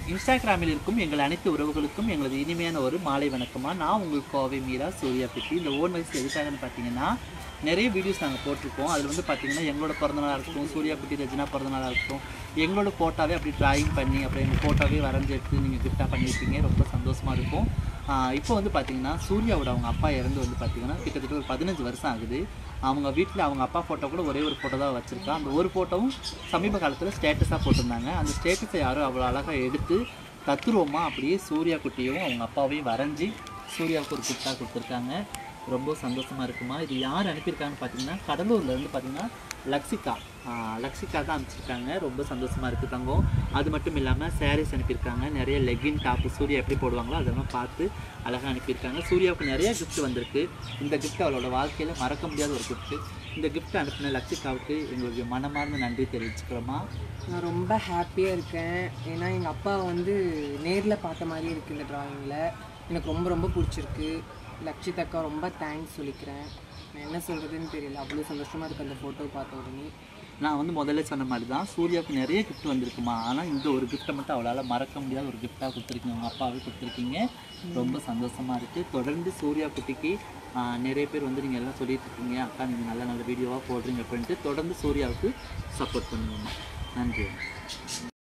இன்ஸ்டாகிராமில் இருக்கும் எங்கள் அனைத்து உறவுகளுக்கும் எங்களது இனிமையான ஒரு மாலை வணக்கமாக நான் உங்கள் கோவை மீரா சூர்யா பிட்டி இந்த ஓன் வயசு எதுக்காகன்னு பார்த்தீங்கன்னா நிறைய வீடியோஸ் நாங்கள் போட்டிருக்கோம் அதில் வந்து பார்த்தீங்கன்னா எங்களோட பிறந்தநாளாக இருக்கட்டும் சூர்யா பிட்டி ரஜினா பிறந்தநாளாக இருக்கட்டும் எங்களோட ஃபோட்டோவே அப்படி டிராயிங் பண்ணி அப்புறம் எங்கள் ஃபோட்டோவே வரைஞ்சி எடுத்து நீங்கள் கிஃப்டாக பண்ணியிருக்கீங்க ரொம்ப சந்தோஷமாக இருக்கும் ஆஹ் இப்போ வந்து பார்த்தீங்கன்னா சூர்யாவோட அவங்க அப்பா இறந்து வந்து பார்த்தீங்கன்னா கிட்டத்தட்ட ஒரு பதினஞ்சு வருஷம் ஆகுது அவங்க வீட்டில் அவங்க அப்பா ஃபோட்டோ கூட ஒரே ஒரு ஃபோட்டோ தான் வச்சுருக்கா அந்த ஒரு ஃபோட்டோவும் சமீப காலத்தில் ஸ்டேட்டஸாக போட்டிருந்தாங்க அந்த ஸ்டேட்டஸை யாரும் அவ்வளோ அழகாக எடுத்து தத்துருவமாக அப்படியே சூர்யா குட்டியும் அவங்க அப்பாவையும் வரைஞ்சி சூர்யாவுக்கு ஒரு கிஃப்டாக கொடுத்துருக்காங்க ரொம்ப சந்தோஷமாக இருக்குமா இது யார் அனுப்பியிருக்காங்கன்னு பார்த்தீங்கன்னா கடலூர்லேருந்து பார்த்தீங்கன்னா லக்ஷிகா ஆஹ் லக்ஷிகா தான் அனுப்பிச்சிருக்காங்க ரொம்ப சந்தோஷமாக இருக்குது தங்கம் அது மட்டும் இல்லாமல் சாரீஸ் அனுப்பியிருக்காங்க நிறைய லெகின் டாப்பு சூர்யா எப்படி போடுவாங்களோ அதெல்லாம் பார்த்து அழகாக அனுப்பியிருக்காங்க சூர்யாவுக்கு நிறைய gift வந்திருக்கு இந்த gift அவளோட வாழ்க்கையில் மறக்க முடியாத ஒரு gift இந்த gift அனுப்பின லக்ஷிகாவுக்கு எங்களுடைய மனமார்ந்த நன்றி தெரிவிச்சுக்கிறோமா நான் ரொம்ப ஹாப்பியாக இருக்கேன் ஏன்னா எங்கள் அப்பா வந்து நேரில் பார்த்த மாதிரி இருக்குது இந்த ட்ராயிங்கில் எனக்கு ரொம்ப ரொம்ப பிடிச்சிருக்கு லக்ஷித் அக்கா ரொம்ப தேங்க்ஸ் சொல்லிக்கிறேன் நான் என்ன சொல்கிறதுன்னு தெரியல அவ்வளோ சந்தோஷமாக இருக்குது அந்த ஃபோட்டோ பார்த்த உடனே நான் வந்து முதல்ல சொன்ன மாதிரி தான் சூர்யாவுக்கு நிறைய gift வந்திருக்குமா ஆனால் இந்த ஒரு கிஃப்ட்டை மட்டும் அவளால் மறக்க முடியாத ஒரு கிஃப்டாக கொடுத்துருக்கீங்க உங்கள் அப்பாவே கொடுத்துருக்கீங்க ரொம்ப சந்தோஷமாக இருக்குது தொடர்ந்து சூர்யா குட்டிக்கு ஆஹ், நிறைய பேர் வந்து நீங்கள் எல்லாம் சொல்லிட்டு இருக்கீங்க அக்கா நீங்கள் நல்ல நல்ல வீடியோவாக போடுறீங்க அப்படின்ட்டு தொடர்ந்து சூர்யாவுக்கு சப்போர்ட் பண்ணுங்கம்மா நன்றி